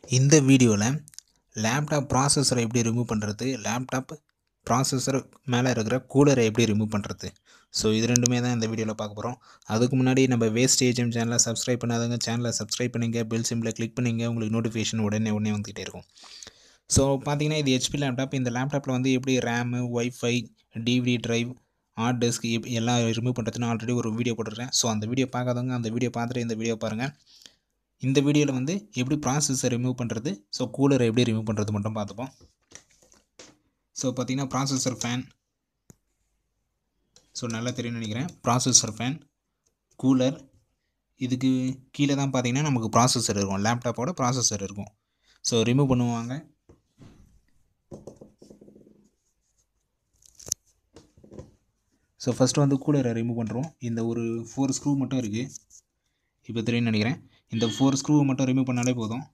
இந்த வீடியோவில் லேப்டாப் ப்ராசஸரை எப்படி ரிமூவ் பண்ணுறது லேப்டாப் ப்ராசஸர் மேலே இருக்கிற கூலரை எப்படி ரிமூவ் பண்ணுறது ஸோ இது ரெண்டுமே தான் இந்த வீடியோவில் பார்க்க போகிறோம் அதுக்கு முன்னாடி நம்ம வேஸ்ட் ஏஜிஎம் சேனலை சப்ஸ்கிரைப் பண்ணாதவங்க சேனலை சப்ஸ்கிரைப் பண்ணுங்க பெல் சிம்பில் கிளிக் பண்ணுங்க உங்களுக்கு நோட்டிஃபிகேஷன் உடனே உடனே வந்துகிட்டே இருக்கும் ஸோ பார்த்தீங்கன்னா இது ஹெச்பி லேப்டாப் இந்த லேப்டாப்பில் வந்து எப்படி RAM WiFi DVD drive hard disk எல்லாம் ரிமூவ் பண்ணுறதுன்னு ஆல்ரெடி ஒரு வீடியோ போட்டிருக்கேன் ஸோ அந்த வீடியோ பார்க்காதவங்க அந்த வீடியோ பார்த்துட்டு இந்த வீடியோ பாருங்கள் இந்த வீடியோவில் வந்து எப்படி ப்ராசஸரை ரிமூவ் பண்ணுறது ஸோ கூலரை எப்படி ரிமூவ் பண்ணுறது மட்டும் பார்த்துப்போம் ஸோ பார்த்தீங்கன்னா ப்ராசஸர் ஃபேன் ஸோ நல்லா தெரியும்னு நினைக்கிறேன் ப்ராசஸர் ஃபேன் கூலர் இதுக்கு கீழே தான் பார்த்தீங்கன்னா நமக்கு ப்ராசஸர் இருக்கும் லேப்டாப்போட ப்ராசஸர் இருக்கும் ஸோ ரிமூவ் பண்ணுவாங்க ஸோ ஃபஸ்ட்டு வந்து கூலரை ரிமூவ் பண்ணுறோம் இந்த ஒரு ஃபோர் ஸ்க்ரூ மட்டும் இருக்குது இப்போ தெரியும்னு நினைக்கிறேன் இந்த ஃபோர் ஸ்க்ரூவை மட்டும் ரிமூவ் பண்ணாலே போதும்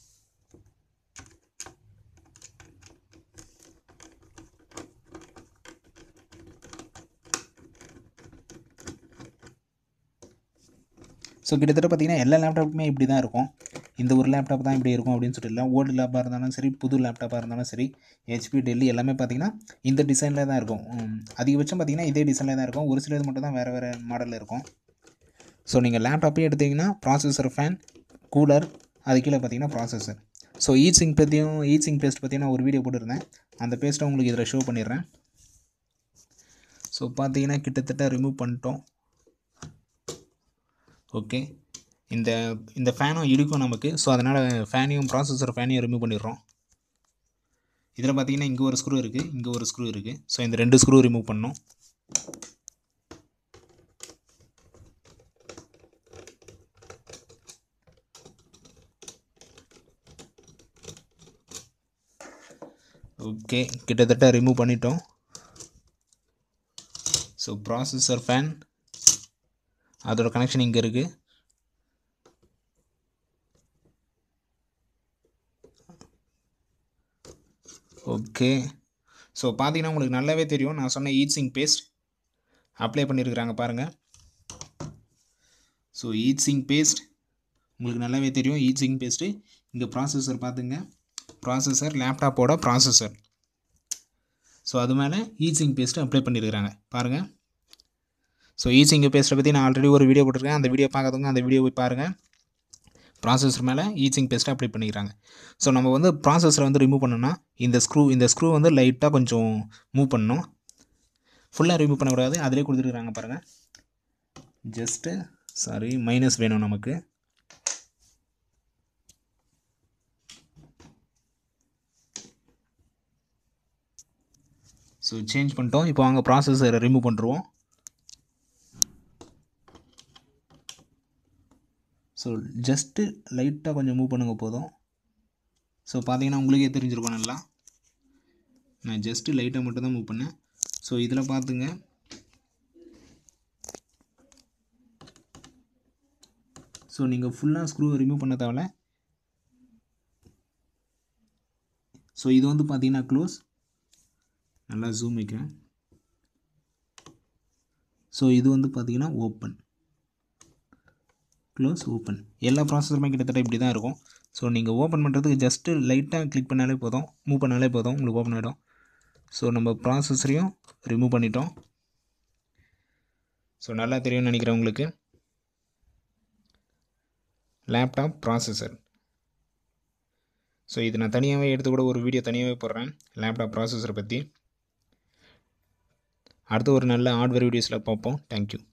ஸோ கிட்டத்தட்ட பார்த்தீங்கன்னா எல்லா லேப்டாப்புமே இப்படி தான் இருக்கும் இந்த ஒரு லேப்டாப் தான் இப்படி இருக்கும் அப்படின்னு சொல்லிட்டு இல்லை ஓல்டு லேப்பாக இருந்தாலும் சரி புது லேப்டாப்பாக இருந்தாலும் சரி ஹெச்பி டெல்லி எல்லாமே பார்த்தீங்கன்னா இந்த டிசைனில் தான் இருக்கும் உம், அதிகபட்சம் பார்த்தீங்கன்னா இதே டிசைனில் தான் இருக்கும் ஒரு சிலது மட்டும் தான் வேறு வேறு மாடலில் இருக்கும் ஸோ நீங்கள் லேப்டாப்பே எடுத்தீங்கன்னா ப்ராசஸர் ஃபேன் கூலர் அது கீழே பார்த்தீங்கன்னா ப்ராசஸர் ஸோ ஈட் சிங் பற்றியும் ஈட் சிங் பேஸ்ட் பற்றியும் நான் ஒரு வீடியோ போட்டிருந்தேன் அந்த பேஸ்ட்டை உங்களுக்கு இதில் ஷோ பண்ணிடுறேன் ஸோ பார்த்தீங்கன்னா கிட்டத்தட்ட ரிமூவ் பண்ணிட்டோம் ஓகே இந்த இந்த ஃபேனும் இடிக்கும் நமக்கு ஸோ அதனால் ஃபேனையும் ப்ராசஸர் ஃபேனையும் ரிமூவ் பண்ணிடுறோம் இதில் பார்த்தீங்கன்னா இங்கே ஒரு ஸ்க்ரூ இருக்குது இங்கே ஒரு ஸ்க்ரூ இருக்குது ஸோ இந்த ரெண்டு ஸ்க்ரூ ரிமூவ் பண்ணோம் ஓகே கிட்டத்தட்ட ரிமூவ் பண்ணிட்டோம் ஸோ ப்ராசஸர் ஃபேன் அதோட கனெக்ஷன் இங்கே இருக்குது ஓகே ஸோ பார்த்தீங்கன்னா உங்களுக்கு நல்லாவே தெரியும் நான் சொன்ன ஈட்ஸிங் பேஸ்ட் அப்ளை பண்ணியிருக்கிறாங்க பாருங்கள் ஸோ ஈட்ஸிங் பேஸ்ட் உங்களுக்கு நல்லாவே தெரியும் ஈட்ஸிங் பேஸ்ட்டு இங்கே ப்ராசஸர் பார்த்துங்க ப்ராசஸர் லேப்டாப்போட ப்ராசஸர் ஸோ அது மேலே ஈட்ஸிங் பேஸ்ட்டு அப்ளை பண்ணியிருக்கிறாங்க பாருங்கள் ஸோ ஈஸிங்க பேஸ்ட்டை பற்றி நான் ஆல்ரெடி ஒரு வீடியோ போட்டிருக்கேன் அந்த வீடியோ பார்க்காதவங்க அந்த வீடியோ போய் பாருங்கள் ப்ராசஸர் மேலே ஈச்சிங் பேஸ்ட்டை அப்ளை பண்ணிக்கிறாங்க ஸோ நம்ம வந்து ப்ராசஸரை வந்து ரிமூவ் பண்ணோன்னா இந்த ஸ்க்ரூ இந்த ஸ்க்ரூ வந்து லைட்டாக கொஞ்சம் மூவ் பண்ணணும் ஃபுல்லாக ரிமூவ் பண்ணக்கூடாது அதிலே கொடுத்துருக்குறாங்க பாருங்கள் ஜஸ்ட்டு சாரி மைனஸ் வேணும் நமக்கு ஸோ சேஞ்ச் பண்ணிட்டோம் இப்போ வாங்க ப்ராசஸரை ரிமூவ் பண்ணுருவோம் ஸோ ஜஸ்ட்டு லைட்டாக கொஞ்சம் மூவ் பண்ணுங்க போதும் ஸோ பார்த்தீங்கன்னா உங்களுக்கே தெரிஞ்சிருக்கும் நல்லா நான் ஜஸ்ட்டு லைட்டாக மட்டும் தான் மூவ் பண்ணேன் ஸோ இதில் பார்த்துங்க ஸோ நீங்கள் ஃபுல்லாக ஸ்க்ரூ ரிமூவ் பண்ண தேவையில்ல ஸோ இது வந்து பார்த்தீங்கன்னா க்ளோஸ் நல்லா ஜூம் வைக்கிறேன் ஸோ இது வந்து பார்த்தீங்கன்னா ஓப்பன் க்ளோஸ் ஓப்பன் எல்லா ப்ராசஸருமே கிட்டத்தட்ட இப்படி தான் இருக்கும் ஸோ நீங்கள் ஓப்பன் பண்ணுறதுக்கு ஜஸ்ட்டு லைட்டாக கிளிக் பண்ணாலே போதும் மூவ் பண்ணாலே போதும் உங்களுக்கு ஓப்பன் ஆகிடும் ஸோ நம்ம ப்ராசஸரையும் ரிமூவ் பண்ணிட்டோம் ஸோ நல்லா தெரியும்னு நினைக்கிறேன் உங்களுக்கு லேப்டாப் ப்ராசஸர் ஸோ இது நான் தனியாகவே எடுத்து கூட ஒரு வீடியோ தனியாகவே போடுறேன் லேப்டாப் ப்ராசஸரை பற்றி அடுத்து ஒரு நல்ல ஹார்ட்வேர் வீடியோஸில் பார்ப்போம் தேங்க்யூ